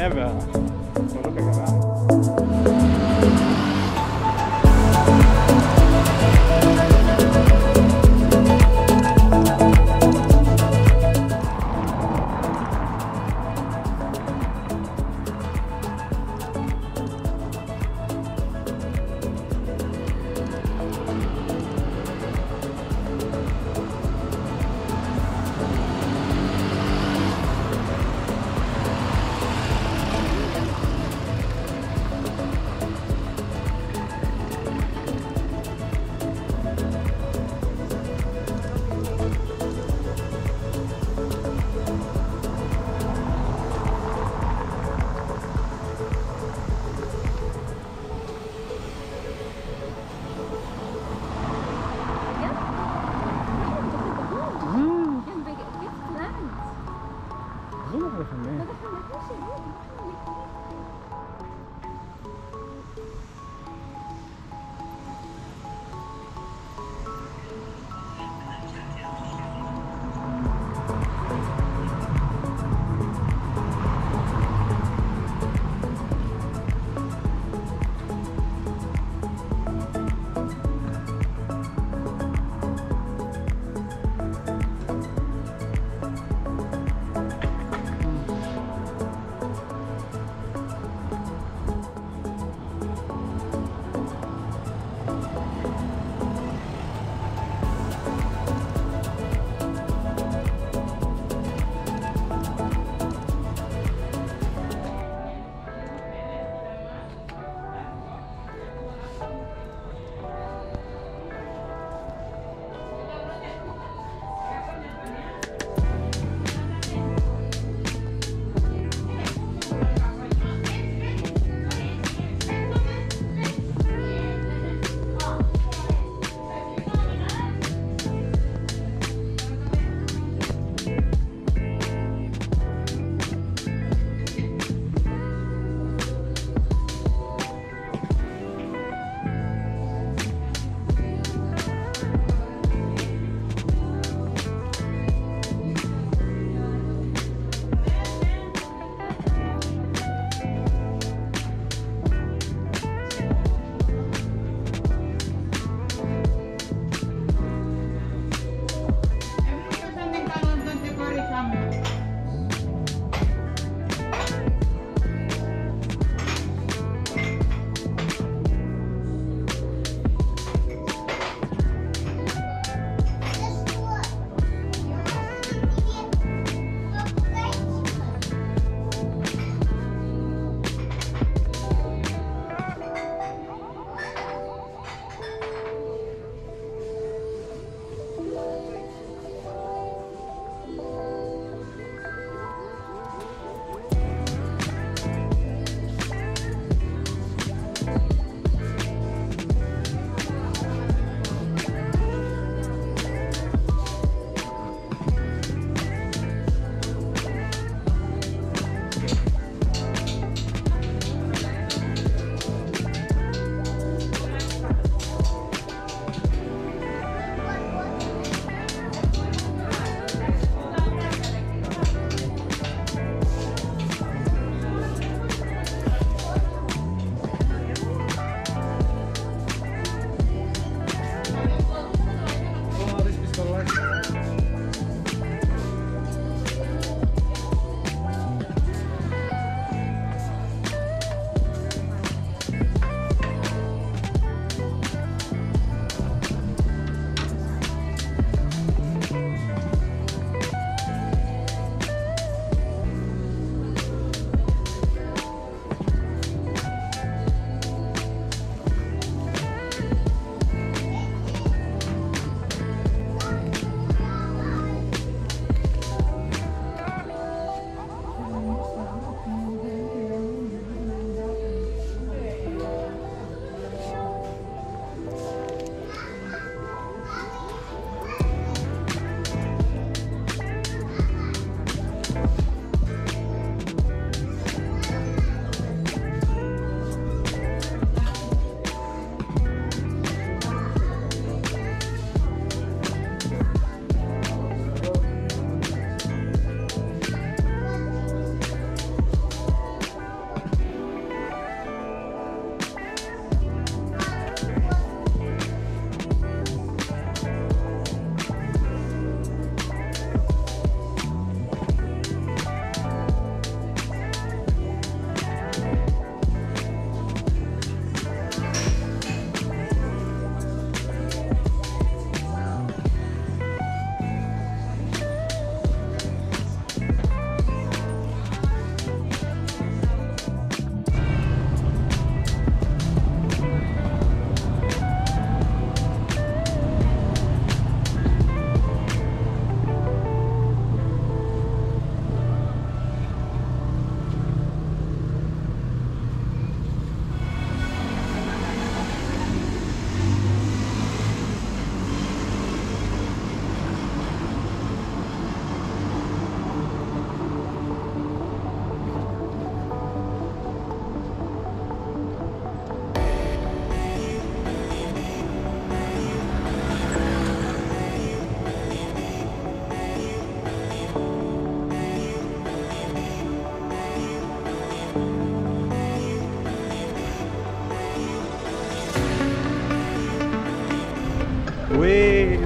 نابع بقول لكم يا جماعه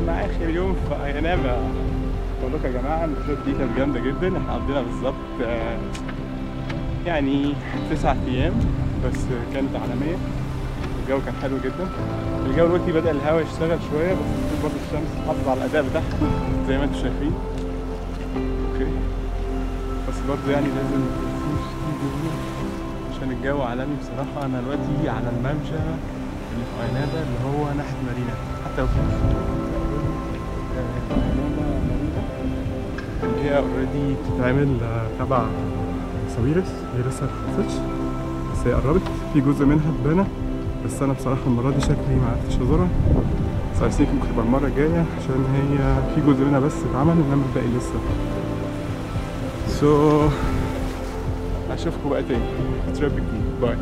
مع اخر يوم في اينابا بقول لكم يا جماعه التريب دي كانت جامده جدا احنا قضينا بالظبط آه، يعني تسعة ايام بس كانت عالميه الجو كان حلو جدا الجو دلوقتي بدا الهواء يشتغل شويه بس المفروض برضه الشمس تحافظ على الاداء بتاعها زي ما انتم شايفين اوكي بس برضه يعني لازم عشان الجو عالمي بصراحة أنا دلوقتي على الممشى اللي في عنابة اللي هو ناحية مارينا حتى لو في آه، عنابة مارينا اللي هي اوريدي بتتعمل آه، تبع ساويرس هي لسه مخلصتش بس هي قربت في جزء منها اتبنى بس أنا بصراحة المرة دي شكلي معرفتش أزورها بس I think ممكن تبقى المرة الجاية عشان هي في جزء منها بس اتعمل إنما الباقي لسه سو so, اشوفكم بقى تاني في تريب جديد باي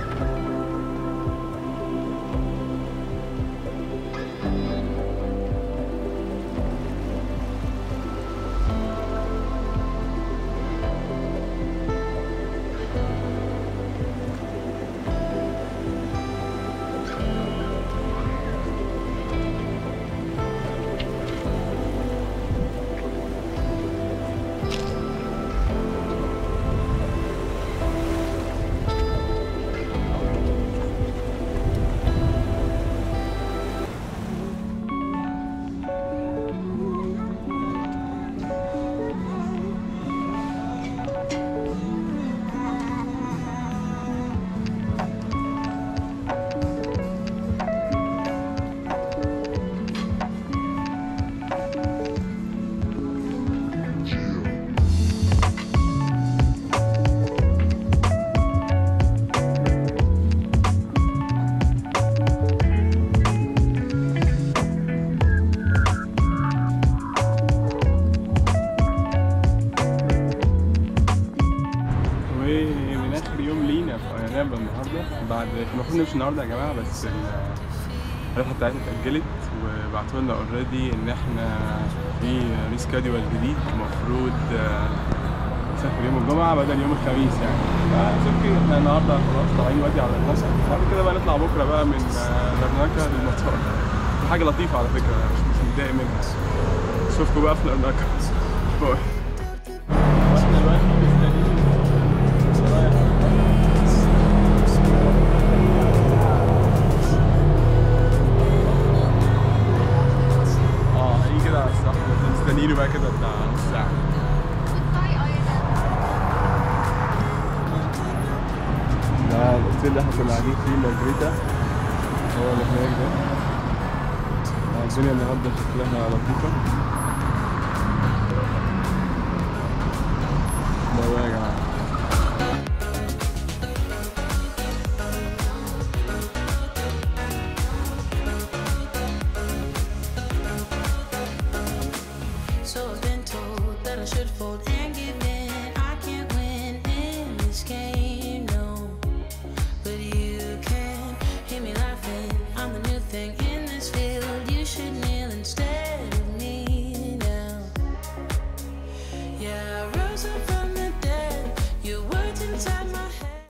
ومن اخر يوم لينا في اينابا النهارده بعد احنا المفروض نمشي النهارده يا جماعه بس ال- الرحله بتاعتنا اتاجلت وبعتوا لنا اوريدي ان احنا في ريسكادول جديد المفروض آه، نسافر يوم الجمعه بدل يوم الخميس يعني فشوفي احنا النهارده خلاص طالعين دلوقتي على المصر بعد كده بقى نطلع بكره بقى من آه، لرناكا للمطار دي حاجه لطيفه على فكره مش مش متضايق منها اشوفكم بقى في لرناكا باي واحنا دلوقتي مستنيين رايح اه هيجي كده على الصح مستنيينه بقى كده بتاع نص ساعة ده الاوتيل اللي احنا كنا قاعدين فيه مارجريتا هو اللي هناك ده آه، الدنيا النهارده شكلها لطيفة ده هو يا جماعة So I've been told that I should fold